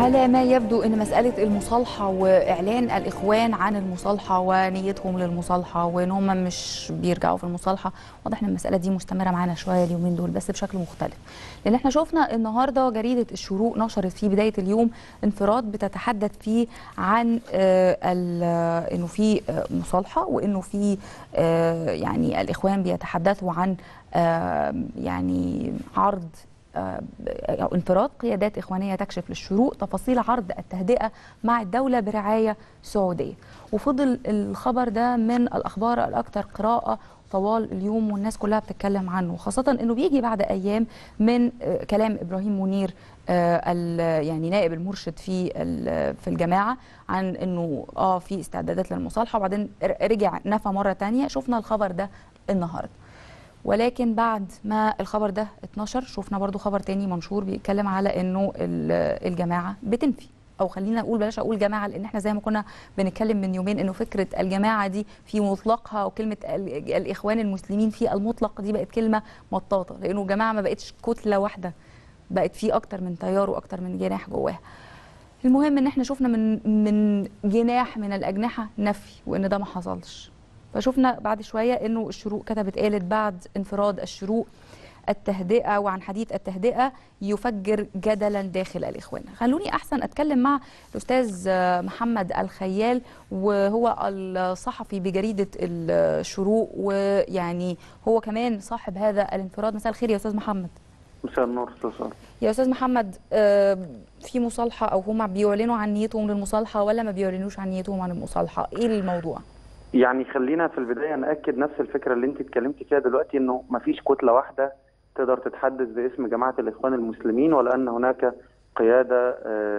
على ما يبدو ان مساله المصالحه واعلان الاخوان عن المصالحه ونيتهم للمصالحه وان هم مش بيرجعوا في المصالحه واضح ان المساله دي مستمره معانا شويه اليومين دول بس بشكل مختلف لان احنا شفنا النهارده جريده الشروق نشرت في بدايه اليوم انفراد بتتحدث فيه عن آه انه في آه مصالحه وانه في آه يعني الاخوان بيتحدثوا عن آه يعني عرض أو انفراد قيادات إخوانية تكشف للشروق تفاصيل عرض التهدئة مع الدولة برعاية سعودية وفضل الخبر ده من الأخبار الأكثر قراءة طوال اليوم والناس كلها بتتكلم عنه خاصة أنه بيجي بعد أيام من كلام إبراهيم منير يعني نائب المرشد في في الجماعة عن أنه آه في استعدادات للمصالحة وبعدين رجع نفى مرة تانية شفنا الخبر ده النهارده ولكن بعد ما الخبر ده اتنشر شفنا برضو خبر تاني منشور بيتكلم على انه الجماعه بتنفي او خلينا نقول بلاش اقول جماعه لان احنا زي ما كنا بنتكلم من يومين انه فكره الجماعه دي في مطلقها وكلمه الاخوان المسلمين في المطلق دي بقت كلمه مطاطه لانه الجماعه ما بقتش كتله واحده بقت في اكتر من تيار واكتر من جناح جواها المهم ان احنا شفنا من من جناح من الاجنحه نفي وان ده ما حصلش فشفنا بعد شوية أنه الشروق كتبت قالت بعد انفراد الشروق التهدئة وعن حديث التهدئة يفجر جدلا داخل الإخوان خلوني أحسن أتكلم مع الأستاذ محمد الخيال وهو الصحفي بجريدة الشروق ويعني هو كمان صاحب هذا الانفراد مساء الخير يا أستاذ محمد مساء النور استاذ يا استاذ محمد في مصالحه او هم بيعلنوا عن نيتهم للمصالحه ولا ما بيعلنوش عن نيتهم عن المصالحه ايه الموضوع يعني خلينا في البدايه ناكد نفس الفكره اللي انت اتكلمتي فيها دلوقتي انه ما فيش كتله واحده تقدر تتحدث باسم جماعه الاخوان المسلمين ولا ان هناك قياده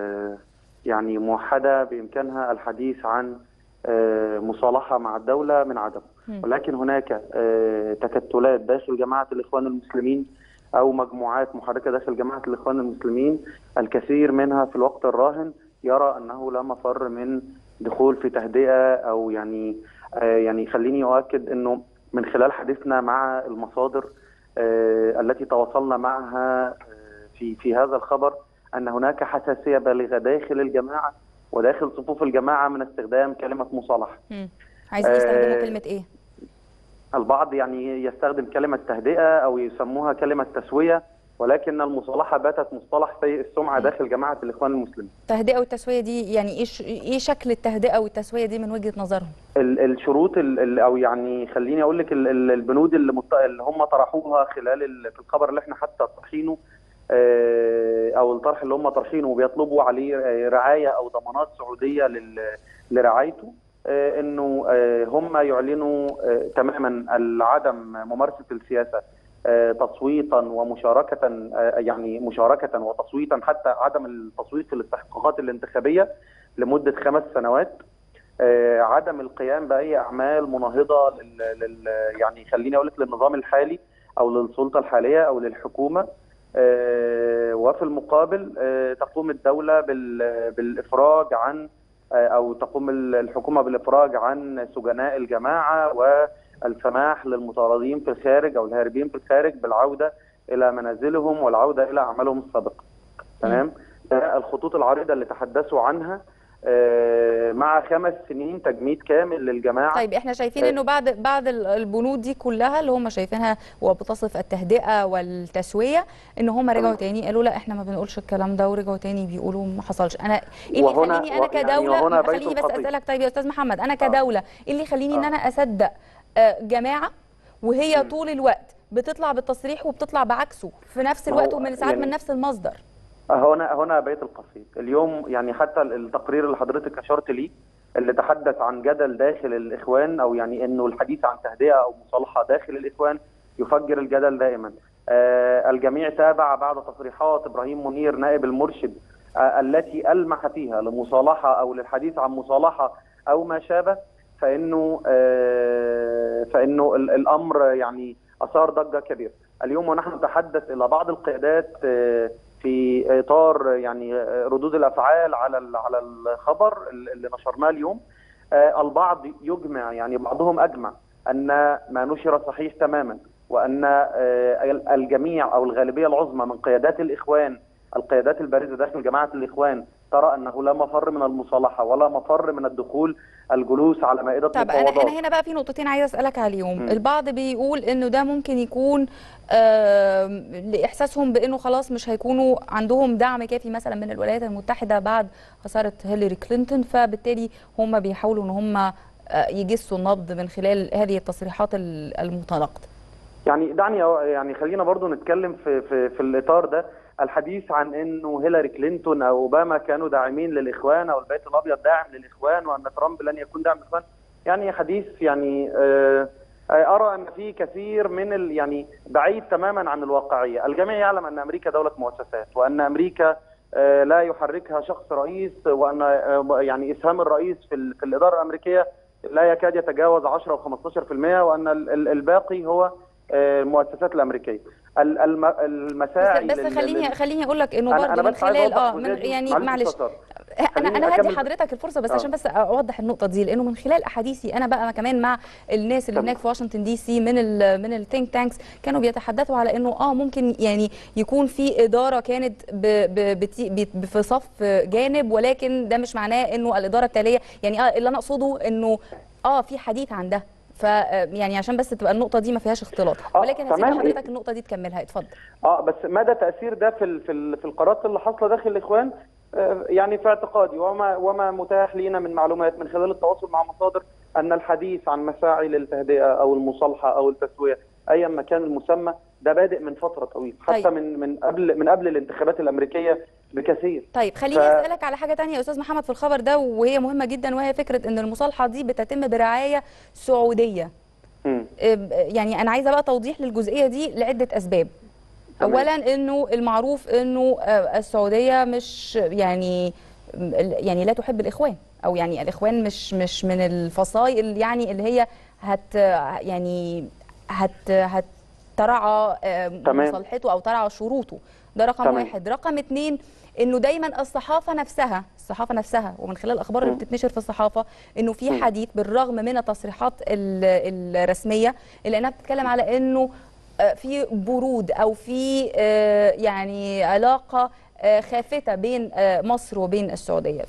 يعني موحده بامكانها الحديث عن مصالحه مع الدوله من عدم ولكن هناك تكتلات داخل جماعه الاخوان المسلمين او مجموعات محركه داخل جماعه الاخوان المسلمين الكثير منها في الوقت الراهن يرى انه لا مفر من دخول في تهدئه او يعني آه يعني خليني اؤكد انه من خلال حديثنا مع المصادر آه التي تواصلنا معها في في هذا الخبر ان هناك حساسيه بالغه داخل الجماعه وداخل صفوف الجماعه من استخدام كلمه مصالحه. عايزين يستخدموا آه كلمه ايه؟ البعض يعني يستخدم كلمه تهدئه او يسموها كلمه تسويه ولكن المصالحه باتت مصطلح سيء السمعه داخل جماعه الاخوان المسلمين. التهدئه والتسويه دي يعني ايه ايه شكل التهدئه والتسويه دي من وجهه نظرهم؟ الشروط ال او يعني خليني اقول لك البنود اللي, مت... اللي هم طرحوها خلال في الخبر اللي احنا حتى طرحينه او الطرح اللي هم طرحينه وبيطلبوا عليه رعايه او ضمانات سعوديه لل... لرعايته انه هم يعلنوا تماما عدم ممارسه السياسه تصويتا ومشاركة يعني مشاركة وتصويتا حتى عدم التصويت في الاستحقاقات الانتخابية لمدة خمس سنوات عدم القيام بأي أعمال مناهضة لل, لل يعني خليني أقول لك للنظام الحالي أو للسلطة الحالية أو للحكومة وفي المقابل تقوم الدولة بالإفراج عن أو تقوم الحكومة بالإفراج عن سجناء الجماعة و السماح للمطاردين في الخارج او الهاربين في الخارج بالعوده الى منازلهم والعوده الى اعمالهم السابقه. تمام؟ ده الخطوط العريضه اللي تحدثوا عنها مع خمس سنين تجميد كامل للجماعه طيب احنا شايفين انه بعد بعد البنود دي كلها اللي هم شايفينها وبتصف التهدئه والتسويه ان هم رجعوا تاني قالوا لا احنا ما بنقولش الكلام ده ورجعوا تاني بيقولوا ما حصلش انا ايه اللي يخليني انا كدوله يعني خليني بس اسالك طيب يا استاذ محمد انا كدوله ايه اللي يخليني ان انا اصدق جماعه وهي طول الوقت بتطلع بالتصريح وبتطلع بعكسه في نفس الوقت ومن ساعات يعني من نفس المصدر هنا هنا بيت القصيد اليوم يعني حتى التقرير اللي حضرتك اشرت ليه اللي تحدث عن جدل داخل الاخوان او يعني انه الحديث عن تهدئه او مصالحه داخل الاخوان يفجر الجدل دائما آه الجميع تابع بعد تصريحات ابراهيم منير نائب المرشد آه التي المح فيها لمصالحه او للحديث عن مصالحه او ما شابه فانه آه فانه الامر يعني اثار ضجه كبيره. اليوم ونحن نتحدث الى بعض القيادات آه في اطار يعني ردود الافعال على على الخبر اللي نشرناه اليوم آه البعض يجمع يعني بعضهم اجمع ان ما نشر صحيح تماما وان الجميع او الغالبيه العظمى من قيادات الاخوان القيادات البارزه داخل جماعه الاخوان ترى انه لا مفر من المصالحه ولا مفر من الدخول الجلوس على مائده طب انا المفاوضات انا هنا بقى في نقطتين عايزه اسالك عليهم مم. البعض بيقول انه ده ممكن يكون آم، لاحساسهم بانه خلاص مش هيكونوا عندهم دعم كافي مثلا من الولايات المتحده بعد خساره هيلاري كلينتون فبالتالي هم بيحاولوا ان هم آه، يجسوا النبض من خلال هذه التصريحات ال- المتناقضه يعني دعني أو- يعني خلينا برضو نتكلم في في في الاطار ده الحديث عن انه هيلاري كلينتون او اوباما كانوا داعمين للاخوان او البيت الابيض داعم للاخوان وان ترامب لن يكون داعم للاخوان يعني حديث يعني آه، آه، ارى ان في كثير من ال يعني بعيد تماما عن الواقعيه، الجميع يعلم ان امريكا دوله مؤسسات وان امريكا آه، لا يحركها شخص رئيس وان آه، يعني اسهام الرئيس في ال- في الاداره الامريكيه لا يكاد يتجاوز 10 او 15% وان ال- ال- الباقي هو آه، المؤسسات الامريكيه ال- الم- بس, المساعي بس لل- خليني لل- خليني اقول لك انه أنا- برضه أنا من بس عايز خلال أوضح اه الجزئية من دي. يعني معلش معلش باختصار. انا خليني انا هدي أكمل- حضرتك الفرصه بس آه. عشان بس اوضح النقطه دي لانه من خلال احاديثي انا بقى كمان مع الناس اللي تمام. هناك في واشنطن دي سي من ال من الثينك تانكس كانوا بيتحدثوا على انه اه ممكن يعني يكون في اداره كانت ب ب بتي- ب- في صف جانب ولكن ده مش معناه انه الاداره التاليه يعني اه اللي انا اقصده انه اه في حديث عن ده ف يعني عشان بس تبقى النقطه دي ما فيهاش اختلاط آه، ولكن هسيب تمام. لحضرتك النقطه دي تكملها اتفضل اه بس مدى تاثير ده في ال- في ال- في القرارات اللي حاصله داخل الاخوان آه، يعني في اعتقادي وما وما متاح لينا من معلومات من خلال التواصل مع مصادر ان الحديث عن مساعي للتهدئه او المصالحه او التسويه ايا ما كان المسمى ده بادئ من فتره طويله حتى طيب. من من قبل من قبل الانتخابات الامريكيه بكثير طيب خليني ف- اسالك على حاجه تانية يا استاذ محمد في الخبر ده وهي مهمه جدا وهي فكره ان المصالحه دي بتتم برعايه سعوديه مم. إب- يعني انا عايزه بقى توضيح للجزئيه دي لعده اسباب تمام. اولا انه المعروف انه آه، السعوديه مش يعني يعني لا تحب الاخوان او يعني الاخوان مش مش من الفصائل يعني اللي هي هت يعني هت هترعى آه، تمام. مصالحته او ترعى شروطه ده رقم تمام. واحد رقم اتنين انه دايما الصحافه نفسها الصحافه نفسها ومن خلال الاخبار اللي م. بتتنشر في الصحافه انه في م. حديث بالرغم من التصريحات ال- الرسميه الا انها بتتكلم على انه آه، في برود او في آه، يعني علاقه آه، خافته بين آه، مصر وبين السعوديه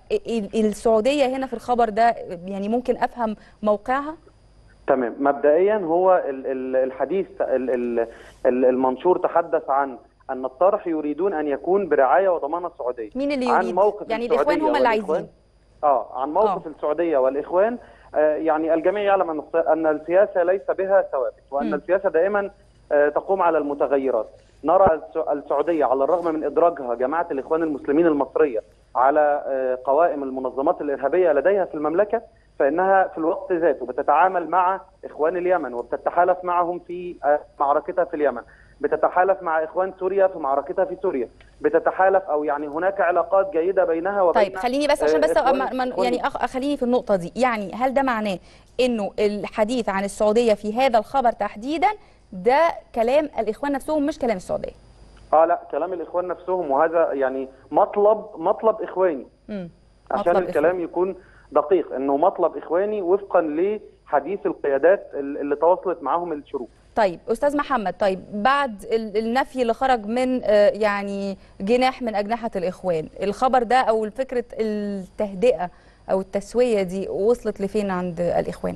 فالسعوديه هنا في الخبر ده يعني ممكن افهم موقعها تمام مبدئيا هو ال- ال- الحديث ال- ال- ال- المنشور تحدث عن ان الطرح يريدون ان يكون برعايه وضمانه السعوديه مين اللي عن يريد موقف يعني السعودية الاخوان هم اللي والإخوان. عايزين اه عن موقف آه. السعوديه والاخوان آه يعني الجميع يعلم ان الس- ان السياسه ليس بها ثوابت وان مم. السياسه دائما آه تقوم على المتغيرات نرى الس- السعوديه على الرغم من ادراجها جماعه الاخوان المسلمين المصريه على آه قوائم المنظمات الارهابيه لديها في المملكه فانها في الوقت ذاته بتتعامل مع اخوان اليمن وبتتحالف معهم في آه، معركتها في اليمن بتتحالف مع اخوان سوريا في معركتها في سوريا بتتحالف او يعني هناك علاقات جيده بينها وبين طيب خليني بس عشان آه، بس إخوان- ما- ما- إخوان- يعني أخ خليني في النقطة دي يعني هل ده معناه انه الحديث عن السعودية في هذا الخبر تحديدا ده كلام الاخوان نفسهم مش كلام السعودية اه لا كلام الاخوان نفسهم وهذا يعني مطلب مطلب اخواني امم عشان مطلب الكلام يكون دقيق انه مطلب اخواني وفقا لحديث القيادات ال- اللي تواصلت معاهم الشروق طيب استاذ محمد طيب بعد ال- النفي اللي خرج من آه، يعني جناح من اجنحة الاخوان الخبر ده او فكرة التهدئة او التسوية دي وصلت لفين عند الاخوان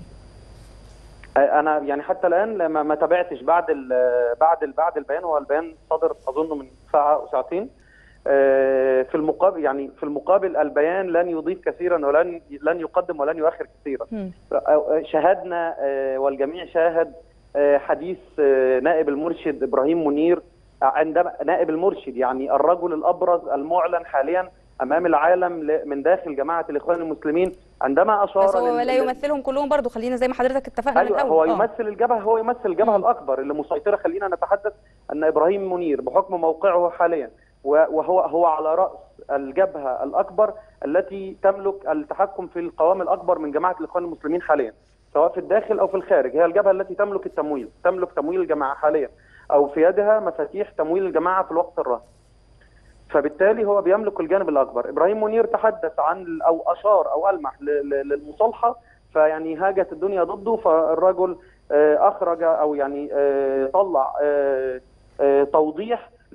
آه، انا يعني حتى الان ما, ما تابعتش بعد ال بعد ال بعد البيان هو البيان صدر اظن من ساعه او ساعتين آه، في المقابل يعني في المقابل البيان لن يضيف كثيرا ولن لن يقدم ولن يؤخر كثيرا مم. شاهدنا آه، والجميع شاهد آه، حديث آه، نائب المرشد ابراهيم منير عندما نائب المرشد يعني الرجل الابرز المعلن حاليا امام العالم ل- من داخل جماعه الاخوان المسلمين عندما اشار بس هو لل- لا لل- يمثلهم كلهم برضو خلينا زي ما حضرتك اتفقنا من ايوه الاول هو آه. يمثل الجبهه هو يمثل الجبهه الاكبر اللي مسيطره خلينا نتحدث ان ابراهيم منير بحكم موقعه حاليا و- وهو هو على راس الجبهه الاكبر التي تملك التحكم في القوام الاكبر من جماعه الاخوان المسلمين حاليا سواء في الداخل او في الخارج هي الجبهه التي تملك التمويل تملك تمويل الجماعه حاليا او في يدها مفاتيح تمويل الجماعه في الوقت الراهن فبالتالي هو بيملك الجانب الاكبر ابراهيم منير تحدث عن او اشار او المح ل- ل- للمصالحه فيعني هاجت الدنيا ضده فالرجل آه، اخرج او يعني آه، طلع آه، آه، توضيح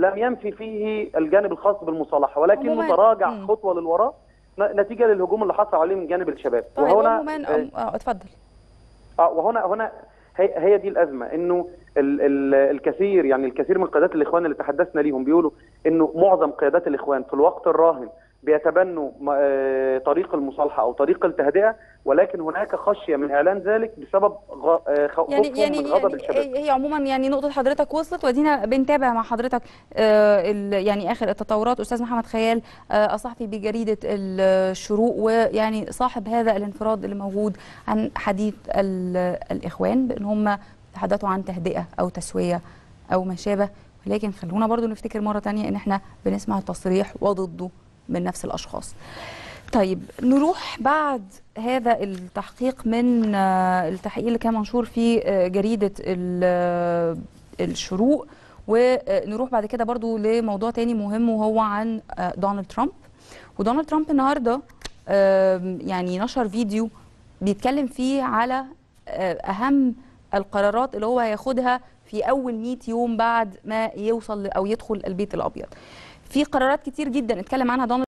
لم ينفي فيه الجانب الخاص بالمصالحه ولكنه عموماً، تراجع مم. خطوه للوراء ن- نتيجه للهجوم اللي حصل عليه من جانب الشباب طيب وهنا عموما آه، اه اتفضل اه وهنا هنا هي, هي دي الازمه انه ال ال الكثير يعني الكثير من قيادات الاخوان اللي تحدثنا ليهم بيقولوا انه معظم قيادات الاخوان في الوقت الراهن بيتبنوا م- آه، طريق المصالحه او طريق التهدئه ولكن هناك خشيه من اعلان ذلك بسبب غ- آه، خ- يعني خوفهم يعني من غضب يعني الشباب هي عموما يعني نقطة حضرتك وصلت ودينا بنتابع مع حضرتك آه ال- يعني آخر التطورات أستاذ محمد خيال آه الصحفي بجريدة الشروق ويعني صاحب هذا الانفراد اللي موجود عن حديث ال- الإخوان بأن هم تحدثوا عن تهدئة أو تسوية أو ما شابه ولكن خلونا برضو نفتكر مرة تانية أن احنا بنسمع تصريح وضده من نفس الأشخاص طيب نروح بعد هذا التحقيق من آه، التحقيق اللي كان منشور في آه، جريدة ال- آه، الشروق ونروح بعد كده برضو لموضوع تاني مهم وهو عن آه، دونالد ترامب ودونالد ترامب النهارده آم، يعني نشر فيديو بيتكلم فيه على آه، أهم القرارات اللي هو هياخدها في أول 100 يوم بعد ما يوصل أو يدخل البيت الأبيض في قرارات كتير جدا اتكلم عنها دونالد